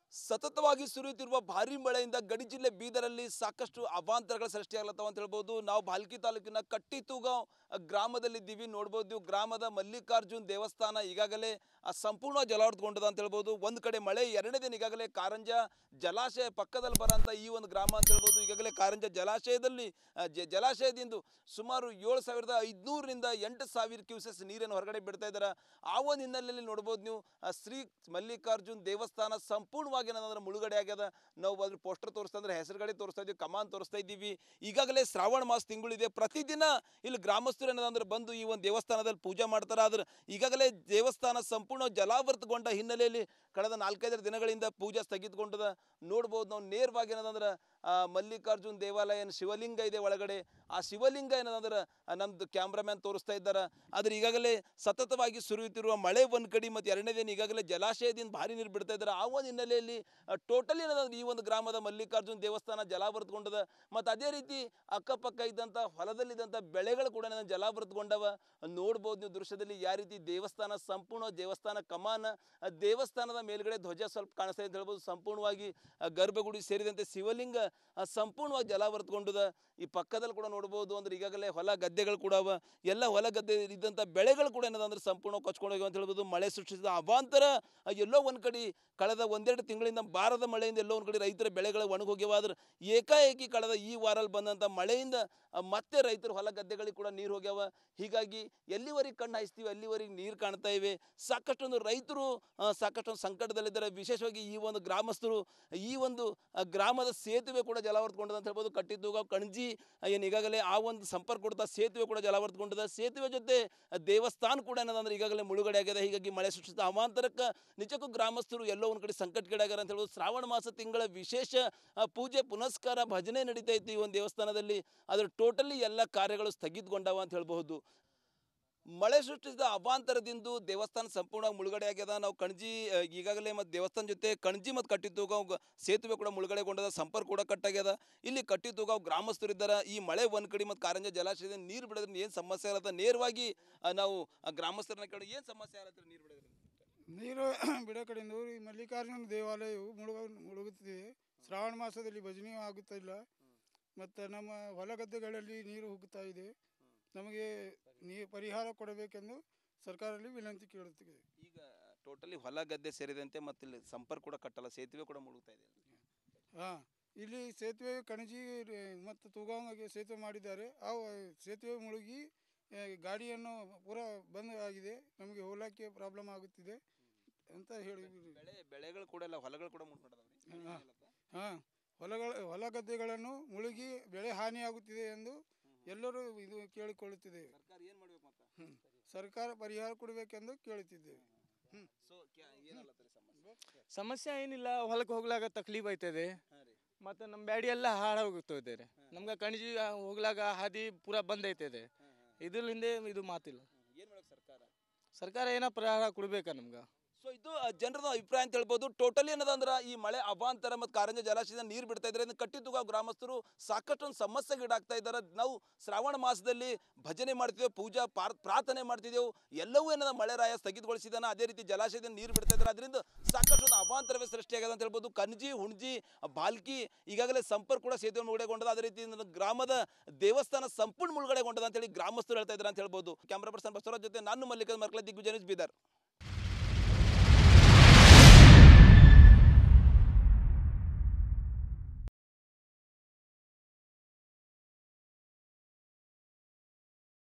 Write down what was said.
ಸತತವಾಗಿ ಸುರಿಯುತ್ತಿರುವ ಭಾರಿ ಮಳೆಯಿಂದ ಗಡಿ ಜಿಲ್ಲೆ ಬೀದರಲ್ಲಿ ಸಾಕಷ್ಟು ಅವಾಂತರಗಳು ಸೃಷ್ಟಿಯಾಗ್ಲತ್ತವ ಅಂತ ಹೇಳ್ಬೋದು ನಾವು ಭಾಲ್ಕಿ ತಾಲೂಕಿನ ಕಟ್ಟಿತೂಗಾಂವ್ ಗ್ರಾಮದಲ್ಲಿದ್ದೀವಿ ನೋಡ್ಬೋದು ನೀವು ಗ್ರಾಮದ ಮಲ್ಲಿಕಾರ್ಜುನ್ ದೇವಸ್ಥಾನ ಈಗಾಗಲೇ ಆ ಸಂಪೂರ್ಣ ಜಲಾವೃತಗೊಂಡದ ಅಂತ ಹೇಳ್ಬೋದು ಒಂದು ಕಡೆ ಮಳೆ ಎರಡನೇ ದಿನ ಈಗಾಗಲೇ ಕಾರಂಜ ಜಲಾಶಯ ಪಕ್ಕದಲ್ಲಿ ಬರೋಂಥ ಈ ಒಂದು ಗ್ರಾಮ ಅಂತ ಹೇಳ್ಬೋದು ಈಗಾಗಲೇ ಕಾರಂಜ ಜಲಾಶಯದಲ್ಲಿ ಆ, ಜ- ಜಲಾಶಯದಿಂದ ಸುಮಾರು ಏಳು ಸಾವಿರದ ಐದುನೂರರಿಂದ ಎಂಟು ಸಾವಿರ ಕ್ಯೂಸೆಸ್ ನೀರನ್ನು ಹೊರಗಡೆ ಬಿಡ್ತಾ ಇದ್ದಾರೆ ಆ ಒಂದು ಹಿನ್ನೆಲೆಯಲ್ಲಿ ನೋಡ್ಬೋದು ನೀವು ಆ ಶ್ರೀ ಮಲ್ಲಿಕಾರ್ಜುನ್ ದೇವಸ್ಥಾನ ಸಂಪೂರ್ಣವಾಗಿ ಏನಂದ್ರೆ ಮುಳುಗಡೆ ಆಗ್ಯದ ನಾವು ಅದ್ರ ಪೋಸ್ಟರ್ ತೋರಿಸ್ತಾ ಅಂದ್ರೆ ಹೆಸರುಗಡೆ ತೋರಿಸ್ತಾ ಇದ್ದೀವಿ ಕಮಾನ್ ತೋರಿಸ್ತಾ ಇದ್ದೀವಿ ಈಗಾಗಲೇ ಶ್ರಾವಣ ಮಾಸ ತಿಂಗಳಿದೆ ಪ್ರತಿದಿನ ಇಲ್ಲಿ ಗ್ರಾಮಸ್ಥರು ಏನದಂದ್ರೆ ಬಂದು ಈ ಒಂದು ದೇವಸ್ಥಾನದಲ್ಲಿ ಪೂಜೆ ಮಾಡ್ತಾರೆ ಆದ್ರೆ ಈಗಾಗಲೇ ದೇವಸ್ಥಾನ ಸಂಪೂರ್ಣ ಜಲಾವೃತಗೊಂಡ ಹಿನ್ನೆಲೆಯಲ್ಲಿ ಕಳೆದ ನಾಲ್ಕೈದು ದಿನಗಳಿಂದ ಪೂಜೆ ಸ್ಥಗಿತಗೊಂಡದ ನೋಡ್ಬೋದು ನಾವು ನೇರವಾಗಿ ಏನದಂದ್ರೆ ಆ, ಮಲ್ಲಿಕಾರ್ಜುನ್ ದೇವಾಲಯ ಏನು ಶಿವಲಿಂಗ ಇದೆ ಒಳಗಡೆ ಆ ಶಿವಲಿಂಗ ಏನದಂದ್ರೆ ಆ, ನಮ್ದು ಕ್ಯಾಮ್ರಾಮ್ಯಾನ್ ತೋರಿಸ್ತಾ ಇದ್ದಾರೆ ಆದ್ರೆ ಈಗಾಗಲೇ ಸತತವಾಗಿ ಸುರಿಯುತ್ತಿರುವ ಮಳೆ ಒಂದು ಕಡೆ ಮತ್ತು ಎರಡನೇ ದಿನ ಈಗಾಗಲೇ ಜಲಾಶಯದಿಂದ ಭಾರಿ ನೀರು ಬಿಡ್ತಾ ಇದ್ದಾರೆ ಆ ಒಂದು ಹಿನ್ನೆಲೆಯಲ್ಲಿ ಟೋಟಲಿ ಏನದಂದ್ರೆ ಈ ಒಂದು ಗ್ರಾಮದ ಮಲ್ಲಿಕಾರ್ಜುನ್ ದೇವಸ್ಥಾನ ಜಲಾವೃತಗೊಂಡದ ಮತ್ತು ಅದೇ ರೀತಿ ಅಕ್ಕಪಕ್ಕ ಇದ್ದಂಥ ಹೊಲದಲ್ಲಿದ್ದಂಥ ಬೆಳೆಗಳು ಕೂಡ ಏನಂದ್ರೆ ಜಲಾವೃತಗೊಂಡವ ನೋಡ್ಬೋದು ನೀವು ದೃಶ್ಯದಲ್ಲಿ ಯಾವ ರೀತಿ ದೇವಸ್ಥಾನ ಸಂಪೂರ್ಣ ದೇವಸ್ಥಾನ ಕಮಾನ ಆ ದೇವಸ್ಥಾನದ ಮೇಲ್ಗಡೆ ಧ್ವಜ ಸ್ವಲ್ಪ ಕಾಣಿಸ್ತಾ ಇದೆ ಅಂತ ಹೇಳ್ಬೋದು ಸಂಪೂರ್ಣವಾಗಿ ಆ ಗರ್ಭಗುಡಿ ಸೇರಿದಂತೆ ಶಿವಲಿಂಗ ಆ ಸಂಪೂರ್ಣವಾಗಿ ಜಲಾವೃತಗೊಂಡದ ಈ ಪಕ್ಕದಲ್ಲಿ ಕೂಡ ನೋಡ್ಬೋದು ಅಂದ್ರೆ ಈಗಾಗಲೇ ಹೊಲ ಗದ್ದೆಗಳು ಕೂಡ ಅವ ಎಲ್ಲ ಹೊಲ ಗದ್ದೆ ಇದ್ದಂಥ ಬೆಳೆಗಳು ಕೂಡ ಏನದಂದ್ರೆ ಸಂಪೂರ್ಣ ಕೊಚ್ಕೊಂಡು ಹೋಗ್ಯಾವ ಅಂತ ಹೇಳ್ಬೋದು ಮಳೆ ಸೃಷ್ಟಿಸಿದ ಅವಾಂತರ ಆ ಎಲ್ಲೋ ಒಂದು ಕಡೆ ಕಳೆದ ಒಂದೆರಡು ತಿಂಗಳಿಂದ ಬಾರದ ಮಳೆಯಿಂದ ಎಲ್ಲೋ ಒಂದು ಕಡೆ ರೈತರ ಬೆಳೆಗಳು ಒಣಗೋಗ್ಯವ ಆದ್ರೆ ಏಕಾಏಕಿ ಕಳೆದ ಈ ವಾರಲ್ಲಿ ಬಂದಂಥ ಮಳೆಯಿಂದ ಆ, ಮತ್ತೆ ರೈತರ ಹೊಲ ಗದ್ದೆಗಳಿಗೆ ಕೂಡ ನೀರು ಹೋಗ್ಯಾವ ಹೀಗಾಗಿ ಎಲ್ಲಿವರೆಗೆ ಕಣ್ಣು ಹಾಯಿಸ್ತೀವಿ ಅಲ್ಲಿವರೆಗೆ ನೀರು ಕಾಣ್ತಾ ಇವೆ ಸಾಕಷ್ಟೊಂದು ರೈತರು ಆ, ಸಾಕಷ್ಟೊಂದು ಸಂಕಟದಲ್ಲಿದ್ದಾರೆ ವಿಶೇಷವಾಗಿ ಈ ಒಂದು ಗ್ರಾಮಸ್ಥರು ಈ ಒಂದು ಆ, ಗ್ರಾಮದ ಸೇತುವೆ ಕೂಡ ಜಲಾವೃತಗೊಂಡದ ಅಂತ ಹೇಳ್ಬೋದು ಕಟ್ಟಿದ್ದು ಕಣಜಿ ಏನು ಈಗಾಗಲೇ ಆ ಒಂದು ಸಂಪರ್ಕ ಕೊಡ್ತಾ ಸೇತುವೆ ಕೂಡ ಜಲಾವೃತಗೊಂಡದ ಸೇತುವೆ ಜೊತೆ ದೇವಸ್ಥಾನ ಕೂಡ ಏನದಂದ್ರೆ ಈಗಾಗಲೇ ಮುಳುಗಡೆ ಆಗಿದೆ ಹೀಗಾಗಿ ಮಳೆ ಸೃಷ್ಟಿಸಿದ ಅವಾಂತರಕ್ಕೆ ನಿಜಕ್ಕೂ ಗ್ರಾಮಸ್ಥರು ಎಲ್ಲೋ ಒಂದು ಕಡೆ ಸಂಕಟಗೀಡಾಗ್ಯಾರ ಅಂತ ಹೇಳ್ಬೋದು ಶ್ರಾವಣ ಮಾಸ ತಿಂಗಳ ವಿಶೇಷ ಆ, ಪೂಜೆ ಪುನಸ್ಕಾರ ಭಜನೆ ನಡೀತಾ ಇತ್ತು ಈ ಒಂದು ದೇವಸ್ಥಾನದಲ್ಲಿ ಅದ್ರ ಟೋಟಲಿ ಎಲ್ಲ ಕಾರ್ಯಗಳು ಸ್ಥಗಿತಗೊಂಡವ ಅಂತ ಹೇಳ್ಬಹುದು ಮಳೆ ಸೃಷ್ಟಿಸಿದ ಅವಾಂತರದಿಂದ ದೇವಸ್ಥಾನ ಸಂಪೂರ್ಣ ಮುಳುಗಡೆ ಆಗ್ಯದ ನಾವು ಕಣಜಿ ಆ, ಈಗಾಗಲೇ ಮತ್ತು ದೇವಸ್ಥಾನ ಜೊತೆ ಕಣಜಿ ಮತ್ತು ಕಟ್ಟಿತೂಗಾವ್ ಸೇತುವೆ ಕೂಡ ಮುಳುಗಡೆಗೊಂಡದ ಸಂಪರ್ಕ ಕೂಡ ಕಟ್ಟಾಗ್ಯದ ಇಲ್ಲಿ ಕಟ್ಟಿತೂಗಾವ್ ಗ್ರಾಮಸ್ಥರು ಇದ್ದಾರೆ ಈ ಮಳೆ ಒಂದು ಕಡೆ ಮತ್ತು ಕಾರಂಜ ಜಲಾಶಯದ ನೀರು ಬಿಡೋದ್ರಿಂದ ಏನು ಸಮಸ್ಯೆ ಆಗತ್ತ ನೇರವಾಗಿ ಆ, ನಾವು ಆ ಗ್ರಾಮಸ್ಥರನ್ನ ಕೇಳಿ ಏನು ಸಮಸ್ಯೆ ಆಗತ್ತೆ ನೀರು ಬಿಡೋದ್ರಿಂದ ನೀರು ಬಿಡೋ ಕಡೆಯಿಂದ ಈ ಮಲ್ಲಿಕಾರ್ಜುನ ದೇವಾಲಯವು ಮುಳುಗ ಮುಳುಗುತ್ತಿದೆ ಶ್ರಾವಣ ಮಾಸದಲ್ಲಿ ಭಜನೆಯೂ ಆಗುತ್ತಿಲ್ಲ ಮತ್ತು ನಮ್ಮ ಹೊಲ ಗದ್ದೆಗಳಲ್ಲಿ ನೀರು ಹೋಗುತ್ತಾ ಇದೆ ನಮಗೆ ನೀ ಪರಿಹಾರ ಕೊಡಬೇಕೆಂದು ಸರ್ಕಾರದಲ್ಲಿ ವಿನಂತಿ ಕೇಳುತ್ತಿದೆ ಈಗ ಟೋಟಲಿ ಹೊಲ ಗದ್ದೆ ಸೇರಿದಂತೆ ಮತ್ತು ಇಲ್ಲಿ ಸಂಪರ್ಕ ಕೂಡ ಕಟ್ಟಲ್ಲ ಸೇತುವೆ ಕೂಡ ಮುಳುಗ್ತಾ ಇದೆ ಹಾಂ ಇಲ್ಲಿ ಸೇತುವೆ ಕಣಜಿ ಮತ್ತು ತೂಗಾಂಗೆ ಸೇತುವೆ ಮಾಡಿದ್ದಾರೆ ಆ ಸೇತುವೆ ಮುಳುಗಿ ಆ, ಗಾಡಿಯನ್ನು ಪೂರ ಬಂದ್ ಆಗಿದೆ ನಮಗೆ ಹೋಗಲಿಕ್ಕೆ ಪ್ರಾಬ್ಲಮ್ ಆಗುತ್ತಿದೆ ಅಂತ ಹೇಳಿ ಬೆಳೆ ಬೆಳೆಗಳು ಕೂಡ ಎಲ್ಲ ಹೊಲಗಳು ಕೂಡ ಮುಳುಗಡದವ್ರಿ ಹಾ. ಹಾಂ ಹೊಲಗಳ ಹೊಲ ಗದ್ದೆಗಳನ್ನು ಮುಳುಗಿ ಬೆಳೆ ಹಾನಿಯಾಗುತ್ತಿದೆ ಎಂದು ಎಲ್ಲರೂ ಇದು ಕೇಳಿಕೊಳ್ಳುತ್ತಿದ್ದೇವೆ ಸರ್ಕಾರ ಏನು ಮಾಡ್ಬೇಕು ಮತ್ತೆ ಹ್ಮ್. ಸರ್ಕಾರ ಪರಿಹಾರ ಕೊಡಬೇಕೆಂದು ಕೇಳುತ್ತಿದ್ದೇವೆ ಹ್ಞೂ ಸೊ ಏನಲ್ಲತ್ರಿ ಸಮಸ್ಯೆ ಸಮಸ್ಯೆ ಏನಿಲ್ಲ ಹೊಲಕ್ಕೆ ಹೋಗ್ಲಾಗ ತಕ್ಲೀಫ್ ಆಯ್ತದೆ ಹಾಂ ರೀ ಮತ್ತು ನಮ್ಮ ಬ್ಯಾಡಿ ಎಲ್ಲ ಹಾಳು ಹೋಗ್ತದೆ ರೀ ನಮ್ಗೆ ಕಣಜಿ ಹೋಗ್ಲಾಗ ಹಾದಿ ಪೂರ ಬಂದ್ ಐತದೆ ಇದರಿಂದ ಇದು ಮಾತಿಲ್ಲ ಏನು ಮಾಡ್ಬೇಕು ಸರ್ಕಾರ ಸರ್ಕಾರ ಏನೋ ಪರಿಹಾರ ಕೊಡ್ಬೇಕಾ ನಮ್ಗೆ ಸೊ ಇದು ಆ, ಜನರದ ಅಭಿಪ್ರಾಯ ಅಂತ ಹೇಳ್ಬೋದು ಟೋಟಲಿ ಏನದಂದ್ರೆ ಈ ಮಳೆ ಅವಾಂತರ ಮತ್ತು ಕಾರಂಜ ಜಲಾಶಯದಿಂದ ನೀರು ಬಿಡ್ತಾ ಇದ್ದಾರೆ ಇದನ್ನು ಕಟ್ಟಿತುಗ ಗ್ರಾಮಸ್ಥರು ಸಾಕಷ್ಟು ಒಂದು ಸಮಸ್ಯೆಗೀಡಾಗ್ತಾ ಇದ್ದಾರೆ ನಾವು ಶ್ರಾವಣ ಮಾಸದಲ್ಲಿ ಭಜನೆ ಮಾಡ್ತಿದ್ದೇವೆ ಪೂಜಾ ಪಾರ್ ಪ್ರಾರ್ಥನೆ ಮಾಡ್ತಿದ್ದೆವು ಎಲ್ಲವೂ ಏನದ ಮಳೆ ರಾಯ ಸ್ಥಗಿತಗೊಳಿಸಿದಾನ ಅದೇ ರೀತಿ ಜಲಾಶಯದಿಂದ ನೀರು ಬಿಡ್ತಾ ಇದ್ದಾರೆ ಅದರಿಂದ ಸಾಕಷ್ಟು ಒಂದು ಅವಾಂತರವೇ ಸೃಷ್ಟಿಯಾಗಿದೆ ಅಂತ ಹೇಳ್ಬೋದು ಕನ್ಜಿ ಹುಣ್ಜಿ ಬಾಲ್ಕಿ ಈಗಾಗಲೇ ಸಂಪರ್ಕ ಕೂಡ ಸೇತುವೆ ಮುಳುಗಡೆಗೊಂಡದ ಅದೇ ರೀತಿ ನನ್ನ ಗ್ರಾಮದ ದೇವಸ್ಥಾನ ಸಂಪೂರ್ಣ ಮುಳುಗಡೆಗೊಂಡದ ಅಂತೇಳಿ ಗ್ರಾಮಸ್ಥರು ಹೇಳ್ತಾ ಇದ್ದಾರೆ ಅಂತ ಹೇಳ್ಬೋದು ಕ್ಯಾಮ್ರಾ ಪರ್ಸನ್ ಬಸವರಾಜ್ ಜೊತೆ ನಾನು ಮಲ್ಲಿಕ ಮರ್ಕಲ ದಿಗ್ವಿಜಯ ನ್ಯೂಸ್ ಬೀದರ್